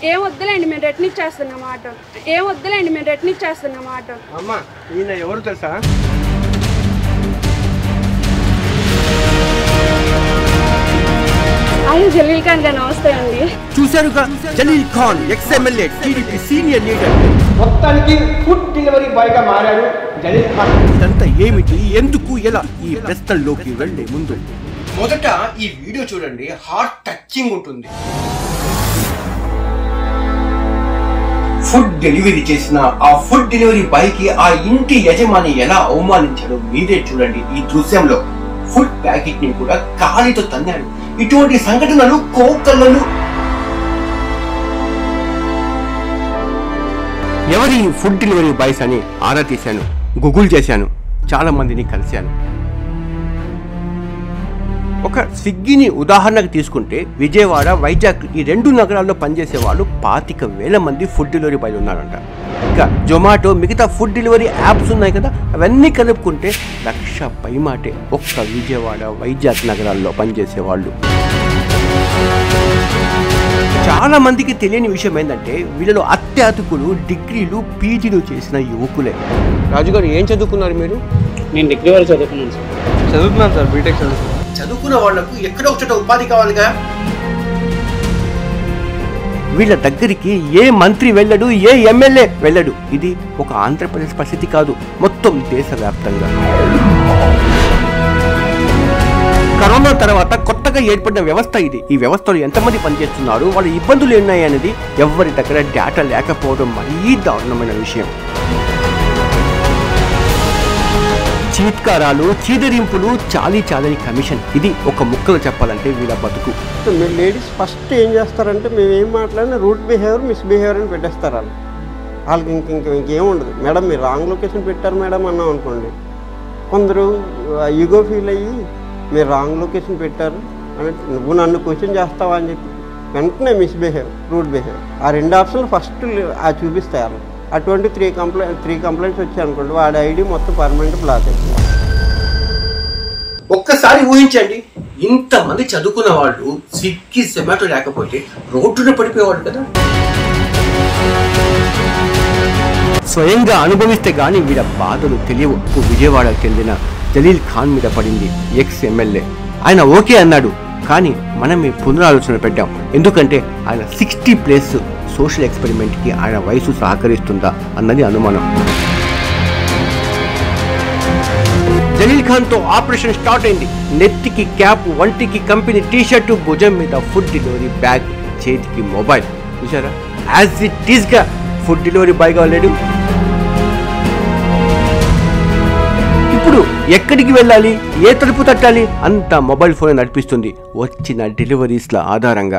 ఏం వద్దులేండి మేము రిటర్న్ ఇచ్చేస్తున్నమాట ఏం వద్దులేండి మేము రిటర్న్ ఇచ్చేస్తున్నమాట అమ్మా ఈయన ఎవరు తెలుసా ఆయన జలీల్ ఖాన్ గారు నమస్తే అండి చూశారుగా Jalil Khan ex MLA TDP senior leader మొత్తానికి ఫుడ్ డెలివరీ బాయ్గా మారాడు జలీల్ ఖాన్ ఇదంతా ఏమిటి ఎందుకు ఎలా ఈ ప్రశ్నల్లోకి వెళ్లే ముందు మొదట ఈ వీడియో చూడండి హార్ట్ టచింగ్ ఉంటుంది ఫుడ్ డెలివరీ చేసిన ఆ ఫుడ్ డెలివరీ బాయ్ కి ఆ ఇంటి యజమాని ఎలా అవమానించాడో మీరే చూడండి ఈ దృశ్యంలో ఫుడ్ ప్యాకెట్ ని కూడా కాలితో తన్నాడు ఇటువంటి సంఘటనలు కోకళ్ళను ఎవరి ఫుడ్ డెలివరీ బాయ్స్ అని ఆరా తీశాను గూగుల్ చేశాను చాలా మందిని కలిశాను ఒక స్విగ్గీని ఉదాహరణకు తీసుకుంటే విజయవాడ వైజాగ్ ఈ రెండు నగరాల్లో పనిచేసే వాళ్ళు పాతిక వేల మంది ఫుడ్ డెలివరీ బాయ్లు ఉన్నారంట ఇంకా జొమాటో మిగతా ఫుడ్ డెలివరీ యాప్స్ ఉన్నాయి కదా అవన్నీ కలుపుకుంటే లక్ష పైమాటే ఒక్క విజయవాడ వైజాగ్ నగరాల్లో పనిచేసే వాళ్ళు చాలా మందికి తెలియని విషయం ఏంటంటే వీళ్ళలో అత్యాధికులు డిగ్రీలు పీజీలు చేసిన యువకులే రాజుగారు ఏం చదువుకున్నారు మీరు నేను డిగ్రీ వరకు చదువుకున్నాను సార్ చదువుతున్నాను సార్ బీటెక్ చదువుతున్నాను చదువుకున్న వాళ్లకు ఎక్కడో ఒక చోట ఉపాధి కావాలిగా వీళ్ళ దగ్గరికి ఏ మంత్రి వెళ్ళడు ఏ ఎమ్మెల్యే వెళ్ళడు ఇది ఒక ఆంధ్రప్రదేశ్ పరిస్థితి కాదు మొత్తం దేశవ్యాప్తంగా కరోనా తర్వాత కొత్తగా ఏర్పడిన వ్యవస్థ ఇది ఈ వ్యవస్థలో ఎంతమంది పనిచేస్తున్నారు వాళ్ళ ఇబ్బందులు ఉన్నాయి అనేది ఎవరి దగ్గర డేటా లేకపోవడం మరీ దారుణమైన విషయం చీత్కారాలు చీదరింపులు చాలీ చాలని కమిషన్ ఇది ఒక ముక్కలు చెప్పాలంటే వీళ్ళ బతుకు మీరు లేడీస్ ఫస్ట్ ఏం చేస్తారంటే మేము ఏం మాట్లాడినా రూట్ బిహేవియర్ మిస్ బిహేవియర్ అని పెట్టేస్తారు వాళ్ళు వాళ్ళకి ఇంక ఇంక ఇంకేం ఉండదు మేడం మీరు రాంగ్ లొకేషన్ పెట్టారు మేడం అన్నాం అనుకోండి కొందరు ఈగో ఫీల్ అయ్యి మీరు రాంగ్ లొకేషన్ పెట్టారు అని నువ్వు నన్ను క్వశ్చన్ చేస్తావా అని చెప్పి వెంటనే మిస్ బిహేవ్ రూట్ బిహేవ్ ఆ రెండు ఆప్షన్లు ఫస్ట్ ఆ చూపిస్తాయి వాళ్ళు అటువంటి త్రీ కంప్లైంట్ త్రీ కంప్లైంట్స్ వచ్చాయి అనుకోండి వాడి ఐడి మొత్తం పర్మనెంట్ బ్లాక్ అయిపోయింది ఒక్కసారి ఊహించండి ఇంతమంది చదువుకున్న వాళ్ళు స్విగ్గీ జొమాటో లేకపోతే రోడ్డున పడిపోయేవాడు కదా స్వయంగా అనుభవిస్తే గాని వీళ్ళ బాధలు తెలియవు విజయవాడకు చెందిన జలీల్ ఖాన్ మీద పడింది ఎక్స్ ఎమ్మెల్యే ఆయన ఓకే అన్నాడు కానీ మనమే పునరాలోచన పెట్టాం ఎందుకంటే ఆయన సిక్స్టీ ప్లేస్ సోషల్ ఎక్స్పెరిమెంట్కి ఆయన వయసు సహకరిస్తుందా అన్నది అనుమానం జలీల్ ఖాన్ తో ఆపరేషన్ స్టార్ట్ అయింది నెత్తికి క్యాప్ వంటికి కంపెనీ టీ షర్టు భుజం మీద ఫుడ్ డెలివరీ బ్యాగ్ చేతికి మొబైల్ చూసారా యాజ్ ఇట్ ఈస్ గా ఫుడ్ డెలివరీ బాయ్ గా లేడు ఇప్పుడు ఎక్కడికి వెళ్ళాలి ఏ తలుపు తట్టాలి అంత మొబైల్ ఫోన్ నడిపిస్తుంది వచ్చిన డెలివరీస్ల ఆధారంగా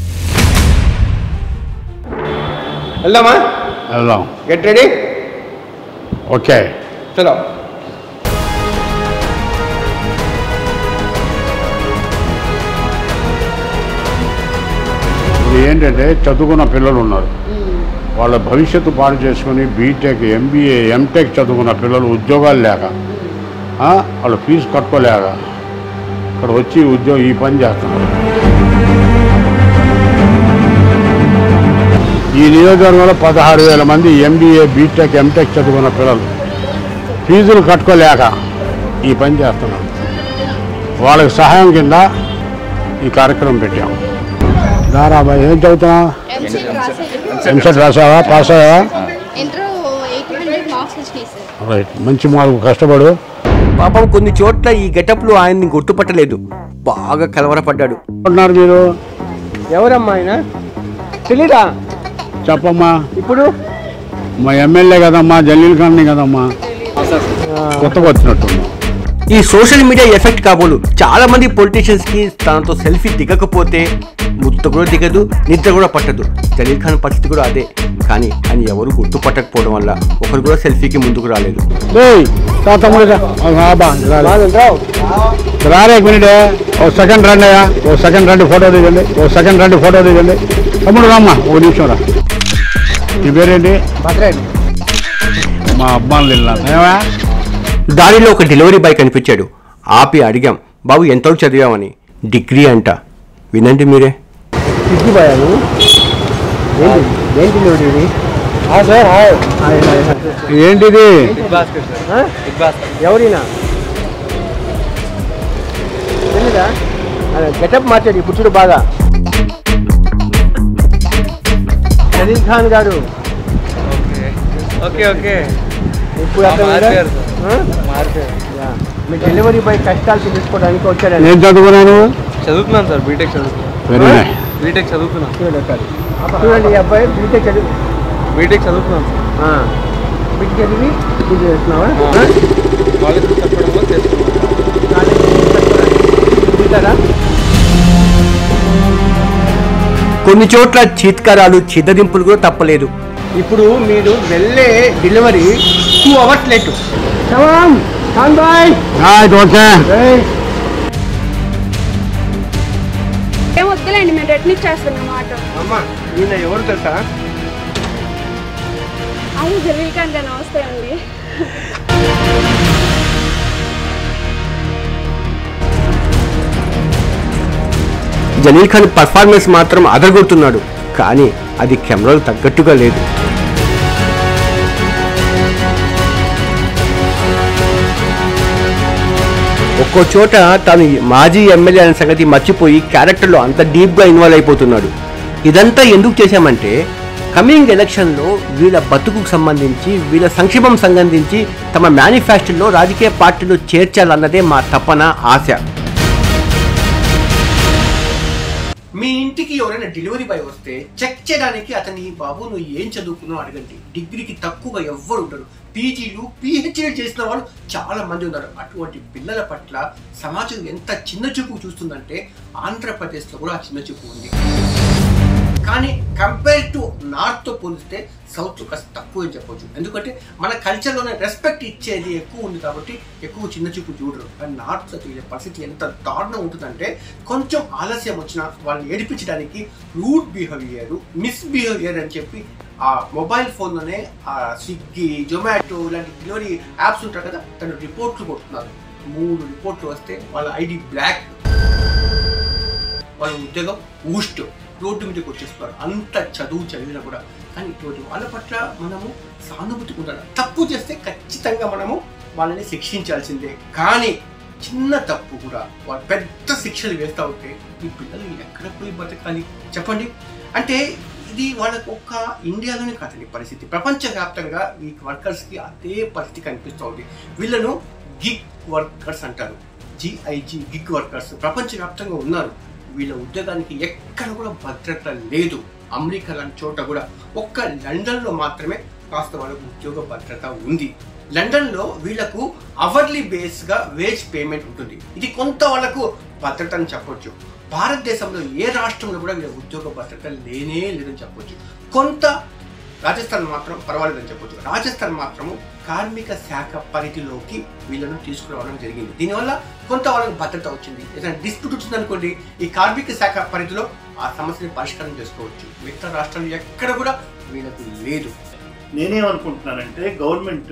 వెళ్దామా వెళ్దాం గెట్ రెడీ ఓకే చలో ఇది ఏంటంటే చదువుకున్న పిల్లలు ఉన్నారు వాళ్ళ భవిష్యత్తు పాడు చేసుకుని బీటెక్ ఎంబీఏ ఎంటెక్ చదువుకున్న పిల్లలు ఉద్యోగాలు లేక ఆ, వాళ్ళు ఫీజు కట్టుకోలేక ఇక్కడ వచ్చి ఉద్యోగం ఈ పని చేస్తున్నారు ఈ నియోజకవర్గంలో పదహారు వేల మంది ఎంబీఏ బీటెక్ ఎంటెక్ చదువుకున్న పిల్లలు ఫీజులు కట్టుకోలేక ఈ పని చేస్తున్నారు వాళ్ళకి సహాయం కింద ఈ కార్యక్రమం పెట్టాం దారాబాయ్ ఏం చదువుతున్నా ఎంసెట్ రాసావా పాస్ అయ్యావా ఇంటర్ ఎయిట్ హండ్రెడ్ మార్క్స్ వచ్చినాయి సార్ రైట్ మంచి మార్కు కష్టపడు పాపం కొన్ని చోట్ల ఈ గెటప్లు ఆయన్ని గుర్తుపట్టలేదు బాగా కలవరపడ్డాడు ఉన్నారు మీరు ఎవరమ్మా ఆయన తెలీదా చెప్పమ్మా ఇప్పుడు మా ఎమ్మెల్యే కదమ్మా జలీల్ ఖాన్ని కదమ్మా కొత్తగా వచ్చినట్టు ఈ సోషల్ మీడియా ఎఫెక్ట్ కాబోలు చాలా మంది పొలిటీషియన్స్ కి తనతో సెల్ఫీ దిగకపోతే ముద్ద కూడా దిగదు నిద్ర కూడా పట్టదు జలీల్ ఖాన్ పరిస్థితి కూడా అదే కానీ ఆయన ఎవరు గుర్తుపట్టకపోవడం వల్ల ఒకరు కూడా సెల్ఫీకి ముందుకు రాలేదు తమ్ముడు రా. ఆ, బా, రాలే. రాలే ఒక మినిట్ ఓ సెకండ్ రండి అయ్యా ఓ సెకండ్ రండి ఫోటో దిగండి ఓ సెకండ్ రండి ఫోటో దిగండి తమ్ముడు రామ్మా ఓ నిమిషం రా నీ పేరేంటి మా అబ్బాయిలు వెళ్ళినా దారిలో ఒక డెలివరీ బాయ్ కనిపించాడు ఆపి అడిగాం బాబు ఎంతవరకు చదివామని డిగ్రీ అంట వినండి మీరే సిగ్గిపోయాను ఏంటి ఏంటి లోడ్ ఇది sir hi hi, hi, hi. ఏంటిది ఆ? ఎవరినా తెలీదా గెటప్ మార్చాడు ఇప్పుడు చూడు బాగా జలీల్ ఖాన్ గారు ఓకే ఓకే ఇప్పుడు అక్కడ మార్చారు ఉందా? ఆ? యా. మీ డెలివరీ బాయ్ కష్టాలు తెలుసుకోవడానికి వచ్చాడండి ఏం చదువుకున్నాను చదువుతున్నాను సార్ బీటెక్ చదువుతున్నాను వెరీ నైస్ బీటెక్ చదువుతున్నాను చూడండి ఒకసారి. చూడండి ఈ అబ్బాయి బీటెక్ చదివి బీటెక్ చదువుతున్నాను సార్ ఆ. బీటెక్ చదివి ఇది చేస్తున్నావా ఆ. కాలేజ్ చెప్పడంలో చేస్తున్నాను చూసారా కొన్ని చోట్ల చీత్కారాలు చిద్దదింపులు కూడా తప్పలేదు ఇప్పుడు మీరు వెళ్ళే delivery two hours late Khan Khan boy okay ఏం వద్దులేండి మేము రిటర్న్ ఇచ్చేస్తున్నాం ఆటో అమ్మా ఈయన ఎవరు తెలుసా అవును జలీల్ ఖాన్ గారు నమస్తే అండి జలీల్ ఖాన్ పర్ఫార్మెన్స్ మాత్రం అదరగొడుతున్నాడు కానీ అది కెమెరాలు తగ్గట్టుగా లేదు ఒక్కో చోట తాను మాజీ ఎమ్మెల్యే అనే సంగతి మర్చిపోయి క్యారెక్టర్లో అంత డీప్గా ఇన్వాల్వ్ అయిపోతున్నాడు ఇదంతా ఎందుకు చేశామంటే కమింగ్ ఎలక్షన్లో వీళ్ళ బతుకుకు సంబంధించి వీళ్ళ సంక్షేమం సంబంధించి తమ మేనిఫెస్టోలో రాజకీయ పార్టీలు చేర్చాలన్నదే మా తపన ఆశ మీ ఇంటికి ఎవరైనా డెలివరీ బాయ్ వస్తే చెక్ చేయడానికి అతని బాబు నువ్వు ఏం చదువుకున్నావు అడగండి డిగ్రీకి తక్కువగా ఎవ్వరు ఉండరు పీజీలు పిహెచ్డీ చేసిన వాళ్ళు చాలా మంది ఉన్నారు అటువంటి పిల్లల పట్ల సమాజం ఎంత చిన్న చూపు చూస్తుందంటే ఆంధ్రప్రదేశ్లో కూడా ఆ చిన్న చూపు ఉంది కానీ కంపేర్ టు నార్త్తో పోలిస్తే సౌత్ కాస్త తక్కువ అని చెప్పొచ్చు ఎందుకంటే మన కల్చర్లోనే రెస్పెక్ట్ ఇచ్చేది ఎక్కువ ఉంది కాబట్టి ఎక్కువ చిన్న చూపు చూడరు కానీ నార్త్ వీళ్ళ పరిస్థితి ఎంత దారుణం ఉంటుందంటే కొంచెం ఆలస్యం వచ్చినా వాళ్ళని ఏడిపించడానికి రూట్ బిహేవియర్ మిస్బిహేవియర్ అని చెప్పి ఆ మొబైల్ ఫోన్లోనే ఆ స్విగ్గీ జొమాటో ఇలాంటి డెలివరీ యాప్స్ ఉంటాయి కదా తను రిపోర్ట్లు కొడుతున్నారు మూడు రిపోర్ట్లు వస్తే వాళ్ళ ఐడి బ్లాక్ వాళ్ళ ఉద్యోగం ఊస్ట్ రోడ్డు మీదకి వచ్చేస్తున్నారు అంత చదువు చదివినా కూడా కానీ ఇటువంటి వాళ్ళ పట్ల మనము సానుభూతి ఉండాలి తప్పు చేస్తే ఖచ్చితంగా మనము వాళ్ళని శిక్షించాల్సిందే కానీ చిన్న తప్పు కూడా వాళ్ళు పెద్ద శిక్షలు వేస్తూ ఉంటే ఈ పిల్లలు ఎక్కడ పోయి బతకాలి చెప్పండి అంటే ఇది వాళ్ళకు ఒక్క ఇండియాలోనే కాదండి పరిస్థితి ప్రపంచవ్యాప్తంగా ఈ వర్కర్స్కి అదే పరిస్థితి కనిపిస్తూ ఉంది వీళ్ళను గిగ్ వర్కర్స్ అంటారు జిఐజి గిగ్ వర్కర్స్ ప్రపంచవ్యాప్తంగా ఉన్నారు వీళ్ళ ఉద్యోగానికి ఎక్కడ కూడా భద్రత లేదు అమెరికా లాంటి చోట కూడా ఒక్క లండన్లో మాత్రమే కాస్త వాళ్ళకు ఉద్యోగ భద్రత ఉంది లండన్లో వీళ్ళకు అవర్లీ బేస్గా వేజ్ పేమెంట్ ఉంటుంది ఇది కొంత వాళ్ళకు భద్రత అని చెప్పొచ్చు భారతదేశంలో ఏ రాష్ట్రంలో కూడా వీళ్ళ ఉద్యోగ భద్రత లేనే లేదని చెప్పొచ్చు కొంత రాజస్థాన్ మాత్రం పర్వాలేదని చెప్పొచ్చు రాజస్థాన్ మాత్రము కార్మిక శాఖ పరిధిలోకి వీళ్ళను తీసుకురావడం జరిగింది దీనివల్ల కొంత వాళ్ళకి భద్రత వచ్చింది ఏదైనా డిస్ప్యూట్ వచ్చింది అనుకోండి ఈ కార్మిక శాఖ పరిధిలో ఆ సమస్యని పరిష్కారం చేసుకోవచ్చు మిగతా రాష్ట్రాలు ఎక్కడ కూడా వీళ్ళకు లేదు నేనేమనుకుంటున్నానంటే గవర్నమెంట్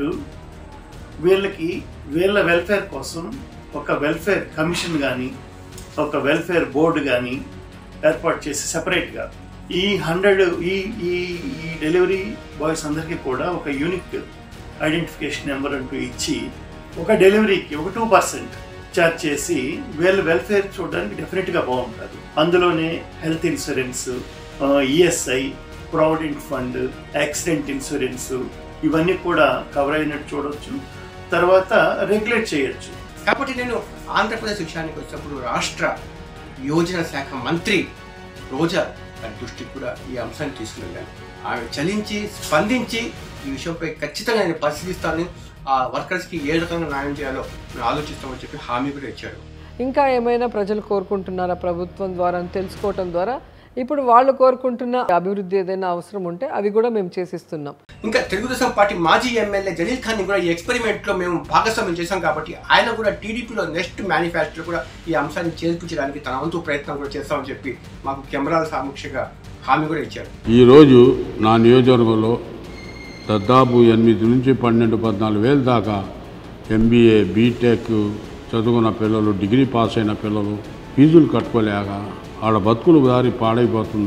వీళ్ళకి వీళ్ళ వెల్ఫేర్ కోసం ఒక వెల్ఫేర్ కమిషన్ కానీ ఒక వెల్ఫేర్ బోర్డు కానీ ఏర్పాటు చేసి సెపరేట్గా ఈ హండ్రెడ్ ఈ ఈ ఈ డెలివరీ బాయ్స్ అందరికీ కూడా ఒక యూనిక్ ఐడెంటిఫికేషన్ నెంబర్ అంటూ ఇచ్చి ఒక డెలివరీకి ఒక టూ పర్సెంట్ ఛార్జ్ చేసి వీళ్ళ వెల్ఫేర్ చూడడానికి డెఫినెట్గా బాగుంటుంది అందులోనే health insurance ESI provident fund accident insurance ఇవన్నీ కూడా కవర్ అయినట్టు చూడొచ్చు తర్వాత రెగ్యులేట్ చేయొచ్చు కాబట్టి నేను ఆంధ్రప్రదేశ్ విషయానికి వచ్చినప్పుడు రాష్ట్ర యోజన శాఖ మంత్రి రోజా గారి దృష్టికి కూడా ఈ అంశాన్ని తీసుకువెళ్ళాను ఆమె చలించి స్పందించి ఈ విషయంపై ఖచ్చితంగా నేను పరిశీలిస్తానని ఆ వర్కర్స్కి ఏ రకంగా న్యాయం చేయాలో మేము ఆలోచిస్తామని చెప్పి హామీ కూడా ఇచ్చారు ఇంకా ఏమైనా ప్రజలు కోరుకుంటున్నారా ప్రభుత్వం ద్వారా అని తెలుసుకోవటం ద్వారా ఇప్పుడు వాళ్ళు కోరుకుంటున్న అభివృద్ధి ఏదైనా అవసరం ఉంటే అవి కూడా మేము చేసిస్తున్నాం ఇంకా తెలుగుదేశం పార్టీ మాజీ ఎమ్మెల్యే జలీల్ ఖాన్ కూడా ఈ ఎక్స్పెరిమెంట్ లో మేము భాగస్వామ్యం చేశాం కాబట్టి ఆయన కూడా టీడీపీలో నెక్స్ట్ మేనిఫెస్టో కూడా ఈ అంశాన్ని చేర్పించడానికి తన వంతు ప్రయత్నం కూడా చేస్తామని చెప్పి మాకు కెమెరాల సాముక్షగా హామీ కూడా ఇచ్చారు ఈరోజు నా నియోజకవర్గంలో దాదాపు ఎనిమిది నుంచి పన్నెండు పద్నాలుగు వేలు దాకా ఎంబీఏ బీటెక్ చదువుకున్న పిల్లలు డిగ్రీ పాస్ అయిన పిల్లలు ఫీజులు కట్టుకోలేక వాళ్ళ బతుకులు దారి పాడైపోతుంది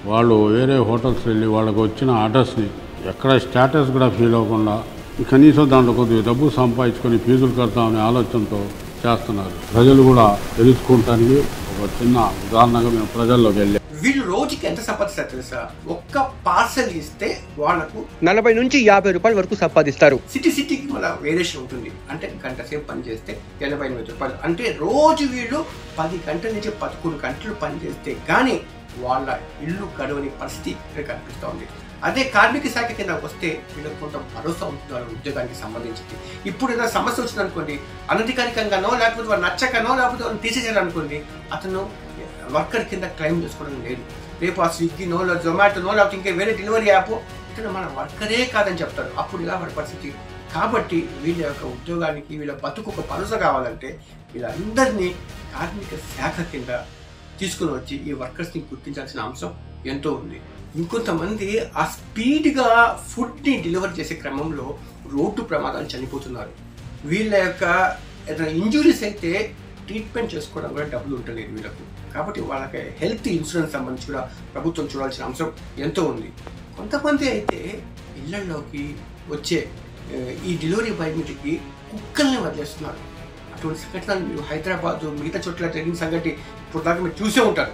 వాళ్ళు వేరే హోటల్స్ వెళ్ళి వాళ్ళకి వచ్చిన ఆర్డర్స్ని ఎక్కడ స్టేటస్ కూడా ఫీల్ అవ్వకుండా కనీసం దాంట్లో కొద్దిగా డబ్బు సంపాదించుకొని ఫీజులు కడతామనే ఆలోచనతో చేస్తున్నారు ప్రజలు కూడా తెలుసుకోవటానికి ఒక చిన్న ఉదాహరణగా మేము ప్రజల్లోకి వెళ్ళాం వీళ్ళు రోజుకి ఎంత సంపాదిస్తారు తెలుసా ఒక్క పార్సల్ ఇస్తే వాళ్ళకు నలభై నుంచి యాభై రూపాయల వరకు సంపాదిస్తారు సిటీ సిటీకి మళ్ళీ వేరియేషన్ ఉంటుంది అంటే గంట సేపు పని చేస్తే ఎనభై ఎనిమిది రూపాయలు అంటే రోజు వీళ్ళు పది గంటల నుంచి పదకొండు గంటలు పని చేస్తే కానీ వాళ్ళ ఇల్లు గడవని పరిస్థితి ఇక్కడ కనిపిస్తూ ఉంది అదే కార్మిక శాఖ కింద వస్తే వీళ్ళకి కొంత భరోసా ఉంటుంది వాళ్ళ ఉద్యోగానికి సంబంధించి ఇప్పుడు ఏదైనా సమస్య వచ్చింది అనుకోండి అనధికారికంగానో లేకపోతే వాళ్ళు నచ్చకనో లేకపోతే వాళ్ళు తీసేసారనుకోండి అతను వర్కర్ కింద క్లెయిమ్ చేసుకోవడం లేదు రేపు ఆ స్విగ్గీనో లేదా జొమాటోనో లేకపోతే ఇంకా వేరే డెలివరీ యాప్ ఇతను మన వర్కరే కాదని చెప్తారు అప్పుడు ఇలా వాడి పరిస్థితి కాబట్టి వీళ్ళ యొక్క ఉద్యోగానికి వీళ్ళ బతుకు ఒక భరోసా కావాలంటే వీళ్ళందరినీ కార్మిక శాఖ కింద తీసుకుని వచ్చి ఈ వర్కర్స్ని గుర్తించాల్సిన అంశం ఎంతో ఉంది ఇంకొంతమంది ఆ స్పీడ్గా ఫుడ్ని డెలివరీ చేసే క్రమంలో రోడ్డు ప్రమాదాలు చనిపోతున్నారు వీళ్ళ యొక్క ఏదైనా ఇంజురీస్ అయితే ట్రీట్మెంట్ చేసుకోవడం కూడా డబ్బులు ఉండలేదు వీళ్ళకు కాబట్టి వాళ్ళకి హెల్త్ ఇన్సూరెన్స్ సంబంధించి కూడా ప్రభుత్వం చూడాల్సిన అంశం ఎంతో ఉంది కొంతమంది అయితే ఇళ్లలోకి వచ్చే ఆ, ఈ డెలివరీ బాయ్ మీదకి కుక్కల్ని వదిలేస్తున్నారు అటువంటి సంఘటనలు మీరు హైదరాబాద్ మిగతా చోట్ల జరిగిన సంగతి ఇప్పుడు దాకా మీరు చూసే ఉంటారు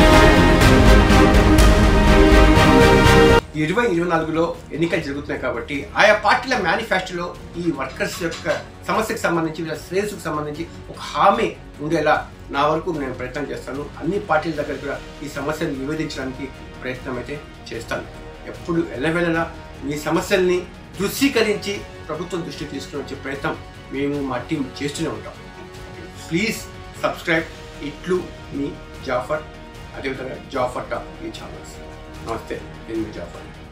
ఇరవై ఇరవై నాలుగులో ఎన్నికలు జరుగుతున్నాయి కాబట్టి ఆయా పార్టీల మేనిఫెస్టోలో ఈ వర్కర్స్ యొక్క సమస్యకు సంబంధించి వీళ్ళ శ్రేయస్సుకు సంబంధించి ఒక హామీ ఉండేలా నా వరకు నేను ప్రయత్నం చేస్తాను అన్ని పార్టీల దగ్గర కూడా ఈ సమస్యను నివేదించడానికి ప్రయత్నం అయితే చేస్తాను ఎప్పుడు ఎల్లవెల్లలా మీ సమస్యల్ని దృశ్యీకరించి ప్రభుత్వం దృష్టికి తీసుకుని వచ్చే ప్రయత్నం మేము మా టీం చేస్తూనే ఉంటాం ప్లీజ్ సబ్స్క్రైబ్ ఇట్లు మీ జాఫర్ అదేవిధంగా జాఫర్ టాప్ ఈ ఛానల్స్ నమస్తే నేను మీ జాఫర్